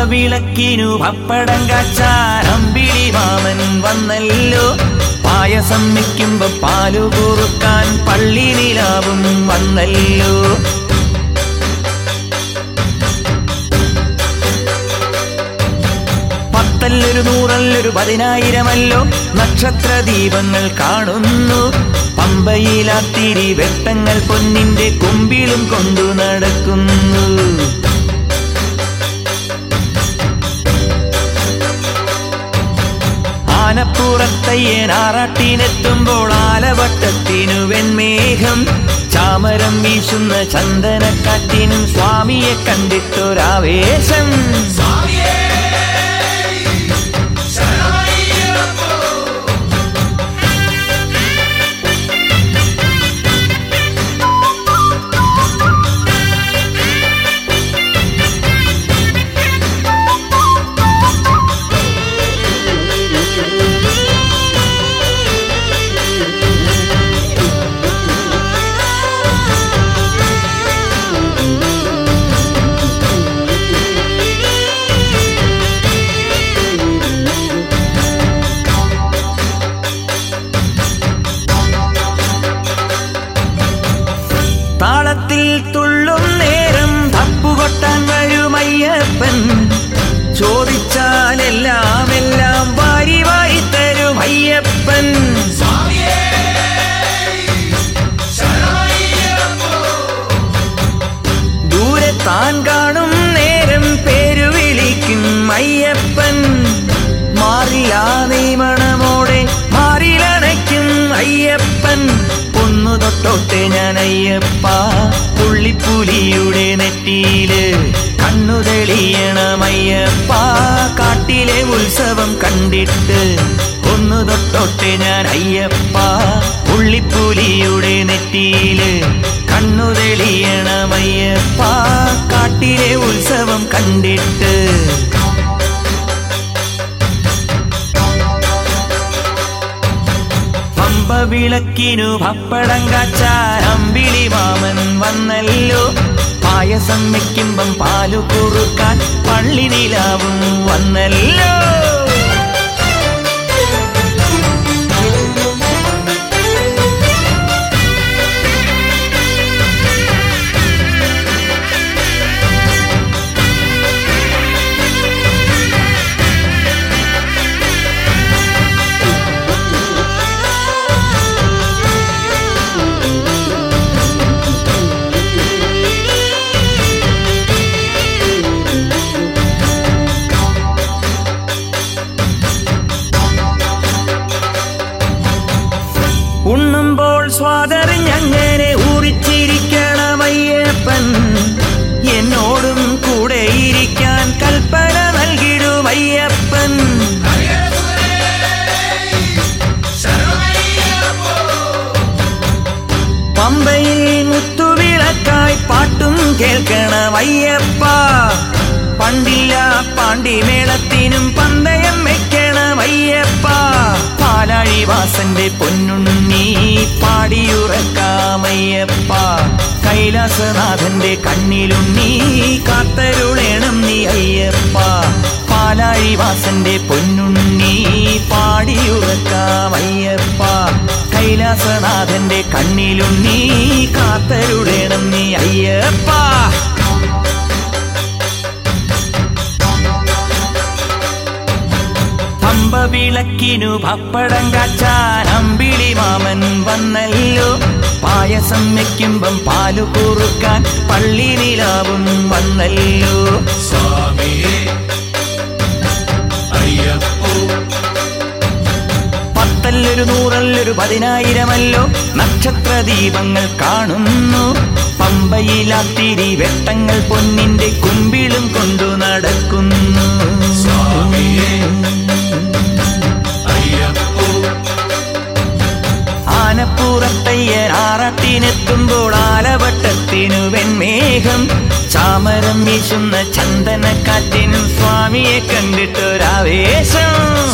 പമ്പവിളക്കിനു പപ്പടം കാച്ചാൻ അമ്പിളി മാമൻ വന്നല്ലോ പായസം വെക്കുമ്പോ പാലു കുറുക്കാൻ പള്ളി നിലാവും വന്നല്ലോ പത്തല്ലൊരു നൂറല്ലൊരു പതിനായിരമല്ലോ നക്ഷത്ര ദീപങ്ങൾ കാണുന്നു പമ്പയിലാത്തിരി വെട്ടങ്ങൾ പൊന്നിന്റെ കുമ്പിളും കൊണ്ടു നടക്കുന്നു ആനപ്പുറത്തയ്യൻ ആറാട്ടിനെത്തുമ്പോൾ ആലവട്ടത്തിനു വെൺമേഘം ചാമരം വീശുന്ന ചന്ദനക്കാറ്റിനും സ്വാമിയെ കണ്ടിട്ടൊരാവേശം താളത്തിൽ തുള്ളും നേരം തപ്പുകൊട്ടാൻ വരുമയ്യപ്പൻ ചോദിച്ചാൽ എല്ലാം എല്ലാം വാരി വാരി തരും അയ്യപ്പൻ ദൂരെ താൻ കാണും നേരം പേരു വിളിക്കും അയ്യപ്പൻ മാറില്ല നീമണമോടെ മാറിലണയ്ക്കും അയ്യപ്പൻ ഒന്നു തൊട്ടോട്ടെ ഞാൻ അയ്യപ്പ പുള്ളിപ്പുലിയുടെ നെറ്റിയില് കണ്ണു തെളിയണമയ്യപ്പ കാട്ടിലെ ഉത്സവം കണ്ടിട്ട് ഒന്നു തൊട്ടോട്ടെ ഞാൻ അയ്യപ്പ പുള്ളിപ്പുലിയുടെ നെറ്റിയില് കണ്ണു തെളിയണമയ്യപ്പ കാട്ടിലെ ഉത്സവം കണ്ടിട്ട് പമ്പ വിളക്കിനു പപ്പടം കാച്ചാൻ അമ്പിളി മാമൻ വന്നല്ലോ പായസം വെക്കുമ്പം പാലു കുറുക്കാൻ പള്ളി നിലാവും വന്നല്ലോ ഉണ്ണുമ്പോൾ സ്വാതറിഞ്ഞങ്ങനെ ഊറിച്ചിരിക്കണമയ്യപ്പൻ എന്നോടും കൂടെ ഇരിക്കാൻ കൽപ്പന നൽകിടുമയ്യപ്പൻ പമ്പയിൽ മുത്തുവിളക്കായി പാട്ടും കേൾക്കണമയ്യപ്പ പണ്ടില്ല പാണ്ടിമേളത്തിനും പന്തയം വെക്കണമയ്യപ്പ പാലാഴിവാസന്റെ പൊന്നുണ്ണി പാടിയുറക്കാമയ്യപ്പ കൈലാസനാഥന്റെ കണ്ണിലുണ്ണി കാത്തരുളേണം നീ അയ്യപ്പ പാലാഴിവാസന്റെ പൊന്നുണ്ണി പാടിയുറക്കാമയ്യപ്പ കൈലാസനാഥന്റെ കണ്ണിലുണ്ണി കാത്തരുളേണം നീ അയ്യപ്പ പമ്പ വിളക്കിനു പപ്പടം കാച്ചാൻ അമ്പിളി മാമൻ വന്നല്ലോ പായസം വെക്കുമ്പം പാലു കുറുക്കാൻ പള്ളി നിലാവും വന്നല്ലോ സ്വാമിയേ അയ്യപ്പോ പത്തല്ലൊരു നൂറല്ലൊരു പതിനായിരമല്ലോ നക്ഷത്ര ദീപങ്ങൾ കാണുന്നു പമ്പയിലാത്തിരി വെട്ടങ്ങൾ പൊന്നിന്റെ കുമ്പിളും കൊണ്ടു നടക്കുന്നു സ്വാമിയേ അയ്യപ്പോ ആനപ്പുറത്തയ്യൻ ആറാട്ടിനെത്തുമ്പോൾ ആലവട്ടത്തിനു വെൺമേഘം ചാമരം വീശുന്ന ചന്ദനക്കാറ്റിനും സ്വാമിയെ കണ്ടിട്ടൊരാവേശം